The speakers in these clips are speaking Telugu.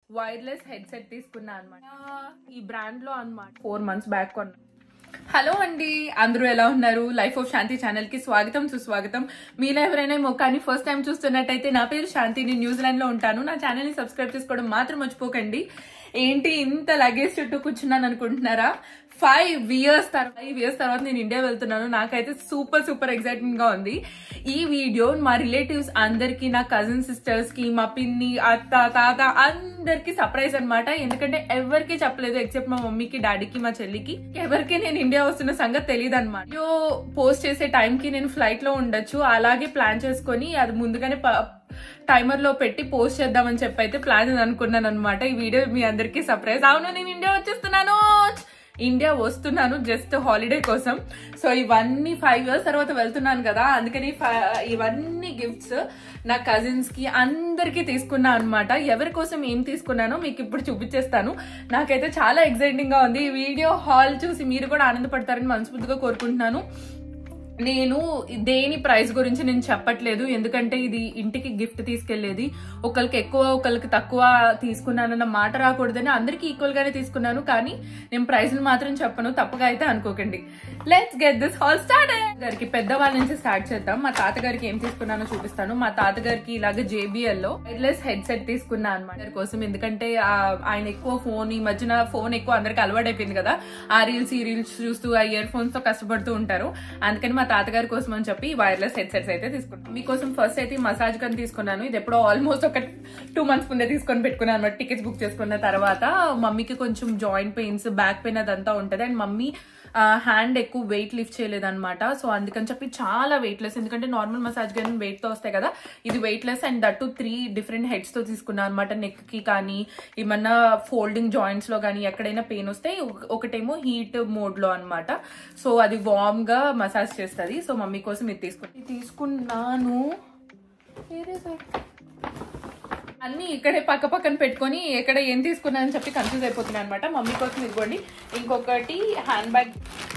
వైర్లెస్ హెడ్సెట్ తీసుకున్నా అనమాట ఈ బ్రాండ్ లో అనమాట ఫోర్ మంత్స్ బ్యాక్ కొన్నా హలో అండి అందరూ ఎలా ఉన్నారు లైఫ్ ఆఫ్ శాంతి ఛానల్ కి స్వాగతం సుస్వాగతం మీలో ఎవరైనా ఈ మొక్కాన్ని ఫస్ట్ టైం చూస్తున్నట్టయితే నా పేరు శాంతి నేను న్యూజిలాండ్ లో ఉంటాను నా ఛానల్ ని సబ్స్క్రైబ్ చేసుకోవడం మాత్రం మర్చిపోకండి ఏంటి ఇంత లగేజ్ చుట్టూ కూర్చున్నాను అనుకుంటున్నారా ఫైవ్ ఇయర్స్ తర్వాత ఫైవ్ ఇయర్స్ తర్వాత నేను ఇండియా వెళ్తున్నాను నాకైతే సూపర్ సూపర్ ఎక్సైటింగ్ గా ఉంది ఈ వీడియో మా రిలేటివ్స్ అందరికి నా కజిన్ సిస్టర్స్ కి మా పిన్ని అత్త తాత అందరికి సర్ప్రైజ్ అన్నమాట ఎందుకంటే ఎవరికి చెప్పలేదు ఎక్సెప్ట్ మా మమ్మీకి డాడీకి మా చెల్లికి ఎవరికి నేను ఇండియా వస్తున్న సంగతి తెలియదు అనమాట వీడియో పోస్ట్ చేసే టైం కి నేను ఫ్లైట్ లో ఉండొచ్చు అలాగే ప్లాన్ చేసుకొని అది ముందుగానే టైమర్ లో పెట్టి పోస్ట్ చేద్దామని చెప్పి అయితే ప్లాన్ అనుకున్నాను అనమాట ఈ వీడియో మీ అందరికి సర్ప్రైజ్ అవును నేను ఇండియా వచ్చేస్తున్నాను ఇండియా వస్తున్నాను జస్ట్ హాలిడే కోసం సో ఇవన్నీ ఫైవ్ ఇయర్స్ తర్వాత వెళ్తున్నాను కదా అందుకని ఫ- ఇవన్నీ గిఫ్ట్స్ నా కజిన్స్ కి అందరికీ తీసుకున్నా అనమాట ఎవరి కోసం ఏం తీసుకున్నానో మీకు ఇప్పుడు చూపించేస్తాను నాకైతే చాలా ఎక్సైటింగ్ గా ఉంది ఈ వీడియో హాల్ చూసి మీరు కూడా ఆనందపడతారని మనస్ఫూర్తిగా కోరుకుంటున్నాను నేను దేని ప్రైస్ గురించి నేను చెప్పట్లేదు ఎందుకంటే ఇది ఇంటికి గిఫ్ట్ తీసుకెళ్లేది ఒకరికి ఎక్కువ ఒకరికి తక్కువ తీసుకున్నానన్న మాట రాకూడదని అందరికి ఈక్వల్ గానే తీసుకున్నాను కానీ నేను ప్రైస్లు మాత్రం చెప్పను తప్పగా అయితే అనుకోకండి let's get this haul start గారికి పెద్దవాళ్ళ నుంచి స్టార్ట్ చేద్దాం మా తాతగారికి ఏం తీసుకున్నానో చూపిస్తాను మా తాతగారికి ఇలాగ జేబిఎల్ లో వైర్లెస్ హెడ్ సెట్ తీసుకున్నా అనమాట కోసం ఎందుకంటే ఆ, ఆయన ఎక్కువ ఫోన్ ఈ మధ్యన ఫోన్ ఎక్కువ అందరికి అలవాటైపోయింది కదా ఆ రీల్స్ ఈ రీల్స్ చూస్తూ ఆ ఇయర్ ఫోన్స్ తో కష్టపడుతూ ఉంటారు అందుకని మా తాతగారి కోసం అని చెప్పి వైర్లెస్ హెడ్ సెట్స్ అయితే తీసుకున్నాను మీకోసం ఫస్ట్ అయితే ఈ మసాజ్ గన్ తీసుకున్నాను ఇది ఎప్పుడో ఆల్మోస్ట్ ఒక టూ మంత్స్ ముందే తీసుకొని పెట్టుకున్నాను అనమాట టికెట్స్ బుక్ చేసుకున్న తర్వాత మమ్మీకి కొంచెం జాయింట్ పెయిన్స్ బ్యాక్ పెయిన్ అదంతా ఉంటది అండ్ మమ్మీ హ్యాండ్ ఎక్కువ వెయిట్ లిఫ్ట్ చేయలేదన్నమాట సో అందుకని చెప్పి చాలా వెయిట్ లెస్ ఎందుకంటే నార్మల్ మసాజ్ గన్ వెయిట్ తో వస్తాయి కదా ఇది weight less and that three different heads తో తీసుకున్నాను అనమాట నెక్ కి కానీ ఏమన్నా ఫోల్డింగ్ జాయింట్స్ లో కానీ ఎక్కడైనా పెయిన్ వస్తే ఒక- ఒకటేమో హీట్ మోడ్ లో అన్నమాట సో అది వార్మ్ గా మసాజ్ చేస్తుంది సో మమ్మీ కోసం ఇది తీసుకున్నాను ఇది తీసుకున్నాను వేరే side. అన్ని ఇక్కడే పక్క పక్కన పెట్టుకొని ఎక్కడ ఏం తీసుకున్నా అని చెప్పి కన్ఫ్యూజ్ అయిపోతున్నాను అనమాట మమ్మీ కోసం ఇదిగోండి ఇంకొకటి హ్యాండ్ బ్యాగ్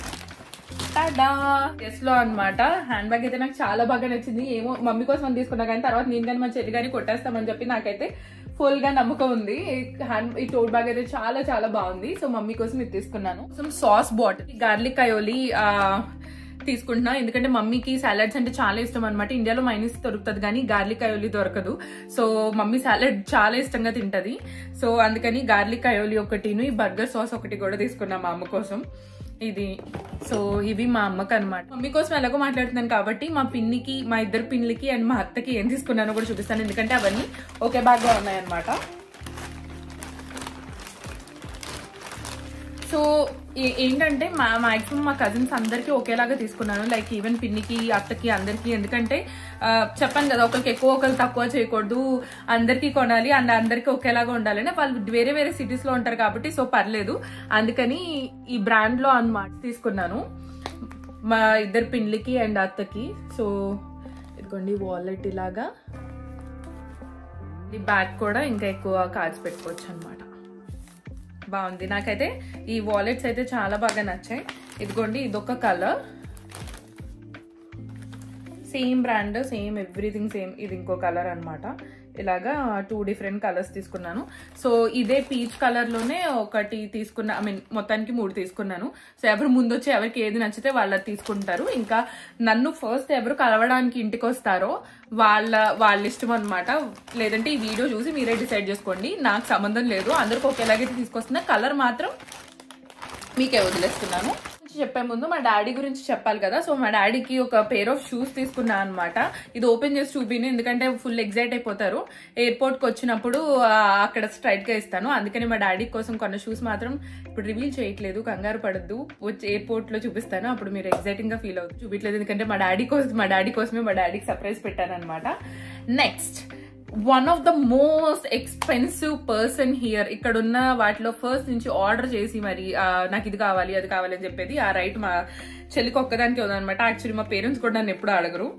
ఎస్ లో అనమాట హ్యాండ్ బ్యాగ్ అయితే నాకు చాలా బాగా నచ్చింది ఏమో మమ్మీ కోసం అని తీసుకున్నా కానీ తర్వాత నేను కానీ మా చెల్లి కానీ కొట్టేస్తామని చెప్పి నాకైతే ఫుల్ గా నమ్మకం ఉంది హ్యాండ్ ఈ టోట్ బ్యాగ్ అయితే చాలా చాలా బాగుంది సో మమ్మీ కోసం ఇది తీసుకున్నాను కొంచెం సాస్ బాటిల్ గార్లిక్ అయోలి తీసుకుంటున్నా ఎందుకంటే మమ్మీకి సాలడ్స్ అంటే చాలా ఇష్టం అనమాట ఇండియాలో మైనస్ దొరుకుతుంది కానీ గార్లిక్ అయోలి దొరకదు సో మమ్మీ సాలడ్ చాలా ఇష్టంగా తింటది సో అందుకని గార్లిక్ అయోలి ఒకటిను ఈ బర్గర్ సాస్ ఒకటి కూడా తీసుకున్నా మా అమ్మ కోసం ఇది సో ఇవి మా అమ్మకి అనమాట మమ్మీ కోసం ఎలాగో మాట్లాడుతున్నాను కాబట్టి మా పిన్నికి మా ఇద్దరు పిన్లకి అండ్ మా అత్తకి ఏం తీసుకున్నానో కూడా చూపిస్తాను ఎందుకంటే అవన్నీ ఒకే బ్యాగ్ లో ఉన్నాయన్నమాట సో ఏ- ఏంటంటే మా మాక్సిమం మా కజిన్స్ అందరికీ ఒకేలాగా తీసుకున్నాను లైక్ ఈవెన్ పిన్నికి అత్తకి అందరికీ ఎందుకంటే ఆ, చెప్పాను కదా ఒకరికి ఎక్కువ ఒకరు తక్కువ చేయకూడదు అందరికీ కొనాలి అండ్ అందరికీ ఒకేలాగా ఉండాలని వాళ్ళు వేరే వేరే సిటీస్ లో ఉంటారు కాబట్టి సో పర్లేదు అందుకని ఈ బ్రాండ్ లో అన్నమాట తీసుకున్నాను మా ఇద్దరు పిన్లకి అండ్ అత్తకి సో ఇదిగోండి వాలెట్ ఇలాగా ఈ బ్యాగ్ కూడా ఇంకా ఎక్కువ కార్డ్స్ పెట్టుకోవచ్చు అనమాట బాగుంది నాకైతే ఈ వాలెట్స్ అయితే చాలా బాగా నచ్చాయి ఇదిగోండి ఇదొక colour same brand same everything same ఇది ఇంకో కలర్ అన్నమాట ఇలాగా టూ డిఫరెంట్ కలర్స్ తీసుకున్నాను సో ఇదే పీచ్ కలర్ లోనే ఒకటి తీసుకున్నా ఐ మీన్ మొత్తానికి మూడు తీసుకున్నాను సో ఎవరు ముందు వచ్చి ఎవరికి ఏది నచ్చితే వాళ్ళు అది తీసుకుంటారు ఇంకా నన్ను ఫస్ట్ ఎవరు కలవడానికి ఇంటికి వస్తారో వాళ్ళ వాళ్ళ ఇష్టం అనమాట లేదంటే ఈ వీడియో చూసి మీరే డిసైడ్ చేసుకోండి నాకు సంబంధం లేదు అందరికి ఒకేలాగైతే తీసుకొస్తున్నా కలర్ మాత్రం మీకే వదిలేస్తున్నాను గురించి చెప్పే ముందు మా డాడీ గురించి చెప్పాలి కదా సో మా డాడీకి ఒక పేర్ ఆఫ్ షూస్ తీసుకున్నా అనమాట ఇది ఓపెన్ చేసి చూపిను ఎందుకంటే ఫుల్ ఎగ్జైట్ అయిపోతారు ఎయిర్పోర్ట్ కి వచ్చినప్పుడు ఆ, అక్కడ స్ట్రైట్ గా ఇస్తాను అందుకని మా డాడీ కోసం కొన్న షూస్ మాత్రం ఇప్పుడు రివీల్ చేయట్లేదు కంగారు పడద్దు వచ్చి ఎయిర్పోర్ట్ లో చూపిస్తాను అప్పుడు మీరు ఎగ్జైటింగ్ గా ఫీల్ అవుతుంది చూపించలేదు ఎందుకంటే మా డాడీ కోసం మా డాడీ కోసమే మా డాడీకి సర్ప్రైజ్ పెట్టాను అనమాట next one of the most expensive person here ఇక్కడ ఉన్న వాటిలో ఫస్ట్ నుంచి ఆర్డర్ చేసి మరి ఆ, నాకు ఇది కావాలి అది కావాలి అని చెప్పేది ఆ రైట్ మా చెల్లికి ఒక్కదానికి ఉందనమాట యాక్చువల్లీ మా పేరెంట్స్ కూడా నన్ను ఎప్పుడు అడగరు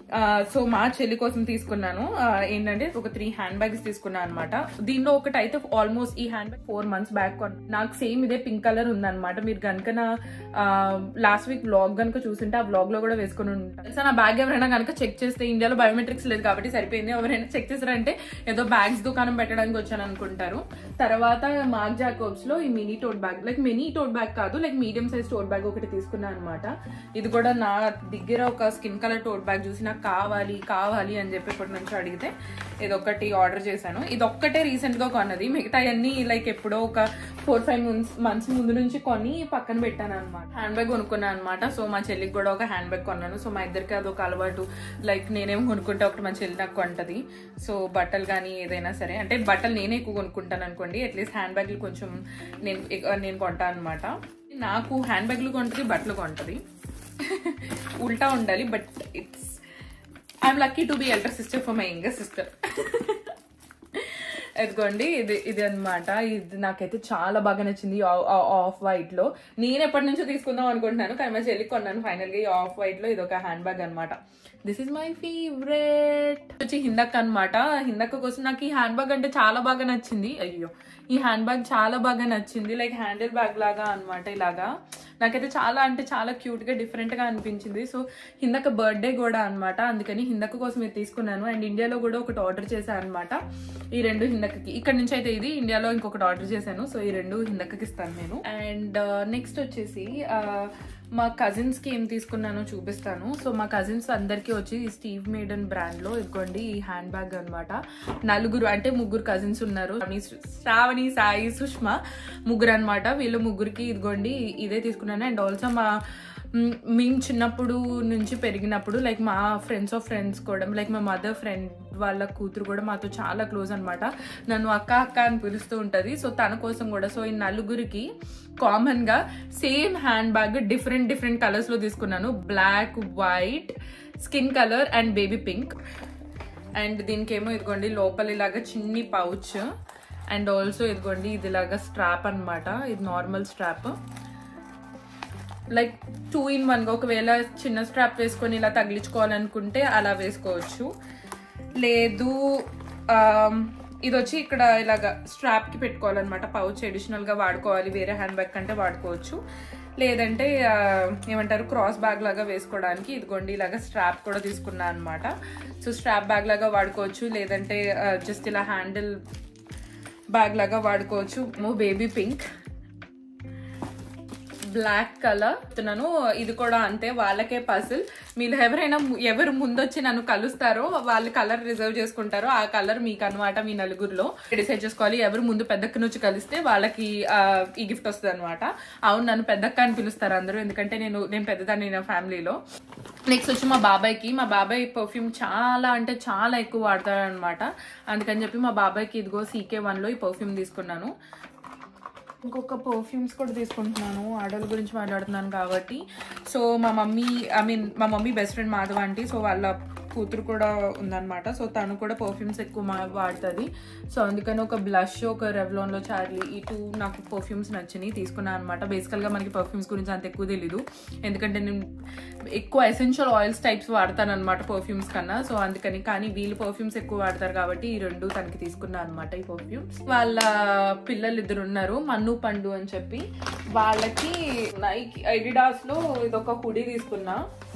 సో మా చెల్లి కోసం తీసుకున్నాను ఆ, ఏంటంటే ఒక త్రీ హ్యాండ్ బ్యాగ్స్ తీసుకున్నాను అనమాట దీనిలో ఒకటి అయితే ఆల్మోస్ట్ ఈ hand bag four months back కొన్న నాకు సేమ్ ఇదే పింక్ కలర్ ఉందన్నమాట మీరు కనుక నా లాస్ట్ వీక్ బ్లాగ్ కనుక చూసింటే ఆ బ్లాగ్ లో కూడా వేసుకుని ఉంటాను సో నా బ్యాగ్ ఎవరైనా కనుక చెక్ చేస్తే ఇండియాలో బయోమెట్రిక్స్ లేదు కాబట్టి సరిపోయింది ఎవరైనా చెక్ చేశారంటే ఏదో బ్యాగ్స్ దుకాణం పెట్టడానికి వచ్చాను అనుకుంటారు తర్వాత మార్క్ జాకోబ్స్ లో ఈ mini tote bag like mini tote bag కాదు like medium size tote bag ఒకటి తీసుకున్నాను అనమాట ఇది కూడా నా దగ్గర ఒక స్కిన్ కలర్ టోట్ బ్యాగ్ చూసి నాకు కావాలి కావాలి అని చెప్పి ఇప్పటి నుంచి అడిగితే ఇది ఒకటి ఆర్డర్ చేశాను ఇది ఒక్కటే రీసెంట్ గా కొన్నది మిగతా అన్ని లైక్ ఎప్పుడో ఒక ఫోర్ ఫైవ్ మంత్స్ మంత్స్ ముందు నుంచి కొని పక్కన పెట్టాను అనమాట హ్యాండ్ బ్యాగ్ కొనుక్కున్నాను అనమాట సో మా చెల్లికి కూడా ఒక హ్యాండ్ బ్యాగ్ కొన్నాను సో మా ఇద్దరికి అదొక అలవాటు లైక్ నేనేం కొనుక్కుంటే ఒకటి మా చెల్లి నాకు కొంటది సో బట్టలు కానీ ఏదైనా సరే అంటే బట్టలు నేనే ఎక్కువ కొనుక్కుంటాను అనుకోండి అట్లీస్ట్ హ్యాండ్ బ్యాగ్లు కొంచెం నేను ఎక్- నేను కొంటాను అనమాట నాకు హ్యాండ్ బ్యాగ్లు కొంటది బట్టలు కొంటది ఉల్టా ఉండాలి but it's I'm lucky to be elder sister for my younger sister ఎదుగోండి ఇది ఇది అన్నమాట ఇది నాకైతే చాలా బాగా నచ్చింది ఆఫ్ వైట్ లో నేను ఎప్పటి నుంచో తీసుకుందాం అనుకుంటున్నాను కానీ మా చెల్లికి కొన్నాను ఫైనల్ గా ఈ ఆఫ్ వైట్ లో ఇది ఒక హ్యాండ్ బ్యాగ్ అనమాట దిస్ ఇస్ మై ఫేవరెట్ వచ్చి హిందక్ అనమాట హిందక్ కోసం నాకు ఈ హ్యాండ్ బ్యాగ్ అంటే చాలా బాగా నచ్చింది అయ్యో ఈ హ్యాండ్ బ్యాగ్ చాలా బాగా నచ్చింది లైక్ హ్యాండిల్ బ్యాగ్ లాగా అనమాట ఇలాగా నాకైతే చాలా అంటే చాలా క్యూట్ గా డిఫరెంట్ గా అనిపించింది సో హిందక బర్త్డే కూడా అన్నమాట అందుకని హిందక కోసం ఇది తీసుకున్నాను అండ్ ఇండియాలో కూడా ఒకటి ఆర్డర్ చేశాను అనమాట ఈ రెండు హిందకకి ఇక్కడ నుంచి అయితే ఇది ఇండియాలో ఇంకొకటి ఆర్డర్ చేశాను సో ఈ రెండు హిందకకి ఇస్తాను నేను అండ్ నెక్స్ట్ వచ్చేసి ఆ, మా కజిన్స్ కి ఏం తీసుకున్నానో చూపిస్తాను సో మా కజిన్స్ అందరికీ వచ్చి ఈ స్టీవ్ మేడన్ బ్రాండ్ లో ఇదిగోండి ఈ హ్యాండ్ బ్యాగ్ అనమాట నలుగురు అంటే ముగ్గురు కజిన్స్ ఉన్నారు శ్రావణి- శ్రావణి సాయి సుష్మా ముగ్గురు అనమాట వీళ్ళు ముగ్గురికి ఇదిగోండి ఇదే తీసుకున్నాను అండ్ ఆల్సో మా మ్, మేము చిన్నప్పుడు నుంచి పెరిగినప్పుడు లైక్ మా ఫ్రెండ్స్ ఆఫ్ ఫ్రెండ్స్ కూడా లైక్ మా మదర్ ఫ్రెండ్ వాళ్ళ కూతురు కూడా మాతో చాలా క్లోజ్ అనమాట నన్ను అక్క అక్క అని పిలుస్తూ ఉంటుంది సో తన కోసం కూడా సో ఈ నలుగురికి కామన్ గా same hand bag different different colours లో తీసుకున్నాను black white skin colour and baby pink and దీనికి ఏమో ఇదిగోండి లోపల ఇలాగా చిన్ని పౌచ్ అండ్ ఆల్సో ఇదిగోండి ఇది ఇలాగా స్ట్రాప్ అన్నమాట ఇది normal strap like two in one గా ఒకవేళ చిన్న స్ట్రాప్ వేసుకొని ఇలా తగిలించుకోవాలనుకుంటే అలా వేసుకోవచ్చు లేదు ఆమ్, ఇది వచ్చి ఇక్కడ ఇలాగ స్ట్రాప్ కి పెట్టుకోవాలన్నమాట పౌచ్ అడిషనల్ గా వాడుకోవాలి వేరే హ్యాండ్ బ్యాగ్ కంటే వాడుకోవచ్చు లేదంటే ఆ, ఏమంటారు క్రాస్ బ్యాగ్ లాగా వేసుకోవడానికి ఇదిగోండి ఇలాగ స్ట్రాప్ కూడా తీసుకున్నా అనమాట సో స్ట్రాప్ బ్యాగ్ లాగా వాడుకోవచ్చు లేదంటే జస్ట్ ఇలా హ్యాండిల్ బ్యాగ్ లాగా వాడుకోవచ్చు బేబీ పింక్ బ్లాక్ కలర్ చెప్తున్నాను ఇది కూడా అంతే వాళ్ళకే పజిల్ మీరు ఎవరైనా ము- ఎవరు ముందొచ్చి నన్ను కలుస్తారో వాళ్ళు కలర్ రిజర్వ్ చేసుకుంటారో ఆ కలర్ మీకు అనమాట మీ నలుగురిలో డిసైడ్ చేసుకోవాలి ఎవరు ముందు పెద్దక్క నుంచి కలిస్తే వాళ్ళకి ఆ, ఈ గిఫ్ట్ వస్తుంది అనమాట అవును నన్ను పెద్దక్క అని పిలుస్తారు అందరూ ఎందుకంటే నేను నేను పెద్దదాన్ని నా ఫ్యామిలీలో నెక్స్ట్ వచ్చి మా బాబాయ్కి మా బాబాయ్ పర్ఫ్యూమ్ చాలా అంటే చాలా ఎక్కువ వాడతాడు అనమాట అందుకని చెప్పి మా బాబాయ్కి ఇదిగో సీకే వన్లో ఈ పర్ఫ్యూమ్ తీసుకున్నాను ఇంకొక పర్ఫ్యూమ్స్ కూడా తీసుకుంటున్నాను ఆడల గురించి మాట్లాడుతున్నాను కాబట్టి సో మా మమ్మీ ఐ మీన్ మా mummy best friend Madhava aunty so వాళ్ళ కూతురు కూడా ఉందన్నమాట సో తను కూడా పర్ఫ్యూమ్స్ ఎక్కువ మా- వాడుతుంది సో అందుకని ఒక బ్లష్ ఒక రెవ్లాన్లో చార్లీ ఈ టూ నాకు పర్ఫ్యూమ్స్ నచ్చినాయి తీసుకున్నాను అనమాట బేసికల్గా మనకి పర్ఫ్యూమ్స్ గురించి అంత ఎక్కువ తెలీదు ఎందుకంటే నేను ఎక్కువ ఎసెన్షియల్ ఆయిల్స్ టైప్స్ వాడతాను అనమాట పర్ఫ్యూమ్స్ కన్నా సో అందుకని కానీ వీళ్ళు పర్ఫ్యూమ్స్ ఎక్కువ వాడతారు కాబట్టి ఈ రెండు తనకి తీసుకున్నాను అనమాట ఈ పర్ఫ్యూమ్స్ వాళ్ళ పిల్లలు ఇద్దరు ఉన్నారు మన్ను పండు అని చెప్పి వాళ్ళకి నైక్ ఎడిడాస్ లో ఇదొక హుడీ తీసుకున్నా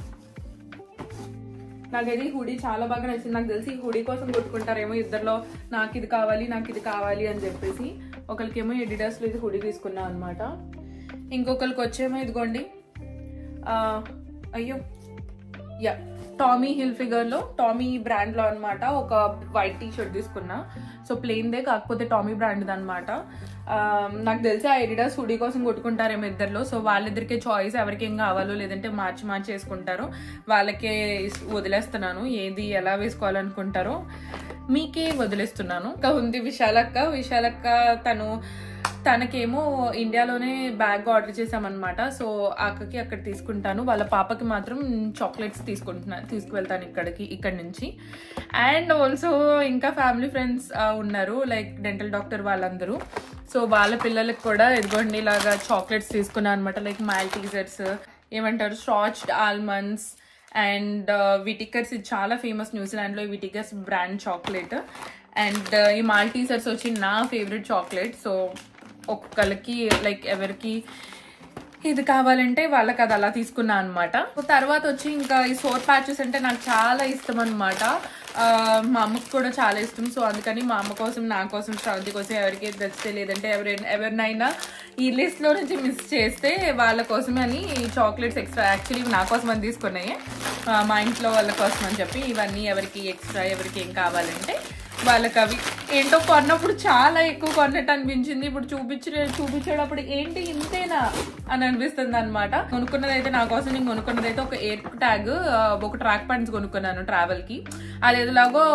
నాకైతే ఈ హుడీ చాలా బాగా నచ్చింది నాకు తెలిసి ఈ హుడీ కోసం కొట్టుకుంటారేమో ఇద్దరిలో నాకు ఇది కావాలి నాకు ఇది కావాలి అని చెప్పేసి ఒకరికేమో ఎడిడాస్ లో ఇది హుడీ తీసుకున్నా అనమాట ఇంకొకరికి వచ్చేమో ఇదిగోండి ఆ, అయ్యో యా టామీ హిల్ ఫిగర్ లో టామీ బ్రాండ్ లో అన్నమాట ఒక వైట్ టీ షర్ట్ తీసుకున్నా సో ప్లెయిన్ దే కాకపోతే టామీ బ్రాండ్ అనమాట నాకు తెలిసి ఆ ఎడిడాస్ హుడీ కోసం కొట్టుకుంటారేమో ఇద్దరిలో సో వాళ్ళిద్దరికే చాయిస్ ఎవరికి ఏం కావాలో లేదంటే మార్చి మార్చి వేసుకుంటారో వాళ్ళకే ఇస్- వదిలేస్తున్నాను ఏది ఎలా వేసుకోవాలనుకుంటారో మీకే వదిలేస్తున్నాను ఇంకా ఉంది విశాలక్క విశాలక్క తను తనకేమో ఇండియాలోనే బ్యాగ్ ఆర్డర్ చేసామన్నమాట సో అక్కకి అక్కడ తీసుకుంటాను వాళ్ళ పాపకి మాత్రం చాక్లెట్స్ తీసుకుంటున్నా తీసుకువెళ్తాను ఇక్కడికి ఇక్కడ నుంచి అండ్ ఆల్సో ఇంకా ఫ్యామిలీ ఫ్రెండ్స్ ఉన్నారు లైక్ డెంటల్ డాక్టర్ వాళ్ళందరూ సో వాళ్ళ పిల్లలకి కూడా ఇదిగోండి ఇలాగా చాక్లెట్స్ తీసుకున్నాను అనమాట లైక్ మైల్ టీజర్స్ ఏమంటారు స్ట్రాచ్డ్ ఆల్మండ్స్ అండ్ విటికర్స్ ఇది చాలా ఫేమస్ న్యూజిలాండ్లో ఈ విటికర్స్ బ్రాండ్ చాక్లెట్ అండ్ ఈ మాల్టీసర్స్ వచ్చి నా ఫేవరెట్ చాక్లెట్ సో ఒక్కొక్కరికి లైక్ ఎవరికి ఇది కావాలంటే వాళ్ళకి అది అలా తీసుకున్నా అనమాట తర్వాత వచ్చి ఇంకా ఈ సోర్ ప్యాచెస్ అంటే నాకు చాలా ఇష్టం అనమాట మా అమ్మకి కూడా చాలా ఇష్టం సో అందుకని మా అమ్మ కోసం నా కోసం శ్రవంతి కోసం ఎవరికి తెచ్చితే లేదంటే ఎవరైనా ఎవరినైనా ఈ లిస్ట్లో నుంచి మిస్ చేస్తే వాళ్ళ కోసమే అని చాక్లెట్స్ ఎక్స్ట్రా యాక్చువల్లీ నా కోసం అని తీసుకున్నాయి ఆ, మా ఇంట్లో వాళ్ళ కోసం అని చెప్పి ఇవన్నీ ఎవరికి ఎక్స్ట్రా ఎవరికి ఏం కావాలంటే వాళ్ళకి అవి ఏంటో కొన్నప్పుడు చాలా ఎక్కువ కొన్నట్టు అనిపించింది ఇప్పుడు చూపించే చూపించేటప్పుడు ఏంటి ఇంతేనా అని అనిపిస్తుంది అనమాట కొనుక్కున్నది అయితే నా కోసం నేను కొనుక్కున్నది అయితే ఒక ఎయిర్ ట్యాగ్ ఒక ట్రాక్ ప్యాంట్స్ కొనుక్కున్నాను ట్రావెల్ కి అది ఎలాగో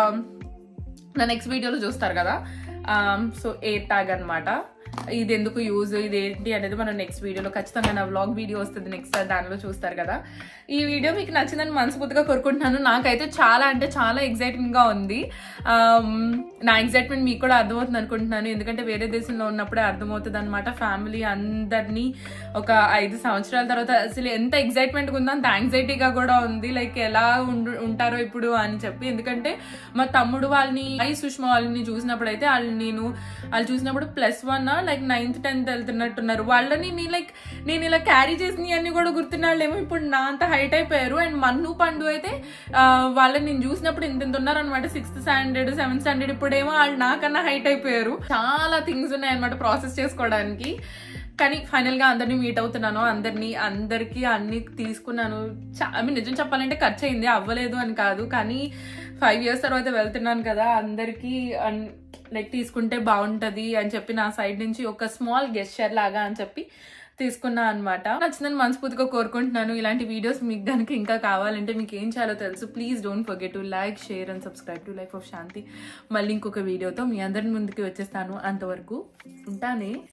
నా నెక్స్ట్ వీడియోలో చూస్తారు కదా సో ఎయిర్ ట్యాగ్ అన్నమాట ఇది ఎందుకు యూజ్ ఇది ఏంటి అనేది మనం నెక్స్ట్ వీడియోలో ఖచ్చితంగా నా వ్లాగ్ వీడియో వస్తుంది నెక్స్ట్ దానిలో చూస్తారు కదా ఈ వీడియో మీకు నచ్చిందని మనస్ఫూర్తిగా కోరుకుంటున్నాను నాకైతే చాలా అంటే చాలా ఎగ్జైటింగ్ గా ఉంది ఆమ్, నా ఎగ్జైట్మెంట్ మీకు కూడా అర్థమవుతుంది అనుకుంటున్నాను ఎందుకంటే వేరే దేశంలో ఉన్నప్పుడే అర్థమవుతుంది అనమాట ఫ్యామిలీ అందరినీ ఒక ఐదు సంవత్సరాల తర్వాత అసలు ఎంత ఎగ్జైట్మెంట్ ఉందో అంత యాంగ్జైటీగా కూడా ఉంది లైక్ ఎలా ఉండు ఉంటారో ఇప్పుడు అని చెప్పి ఎందుకంటే మా తమ్ముడు వాళ్ళని ఐ సుష్మా వాళ్ళని చూసినప్పుడు అయితే వాళ్ళు నేను వాళ్ళు చూసినప్పుడు plus one like ninth tenth వెళ్తున్నట్టున్నారు వాళ్ళని నేను లైక్ నేను ఇలా క్యారీ చేసిన అన్ని కూడా గుర్తున్నాళ్ళేమో ఇప్పుడు నా అంత హైట్ అయిపోయారు అండ్ మన్ను పండు అయితే ఆ, వాళ్ళని నేను చూసినప్పుడు ఇంత ఇంత ఉన్నారు అనమాట సిక్స్త్ స్టాండర్డ్ సెవెంత్ స్టాండర్డ్ ఇప్పుడేమో వాళ్ళు నాకన్నా హైట్ అయిపోయారు చాలా థింగ్స్ ఉన్నాయి అనమాట ప్రాసెస్ చేసుకోవడానికి కానీ ఫైనల్ గా అందరినీ మీట్ అవుతున్నాను అందరినీ అందరికి అన్ని తీసుకున్నాను ఐ మీన్ నిజం చెప్పాలంటే ఖర్చు అయింది అవ్వలేదు అని కాదు కానీ ఫైవ్ ఇయర్స్ తర్వాత వెళ్తున్నాను కదా అందరికి లైక్ తీసుకుంటే బాగుంటది అని చెప్పి నా సైడ్ నుంచి ఒక స్మాల్ గెస్చర్ లాగా అని చెప్పి తీసుకున్నా అనమాట నచ్చిందని మనస్ఫూర్తిగా కోరుకుంటున్నాను ఇలాంటి వీడియోస్ మీకు కనుక ఇంకా కావాలంటే మీకు ఏం చేయాలో తెలుసు please don't forget to like share and subscribe to life of Shanti మళ్ళీ ఇంకొక వీడియోతో మీ అందరి ముందుకి వచ్చేస్తాను అంతవరకు ఉంటానే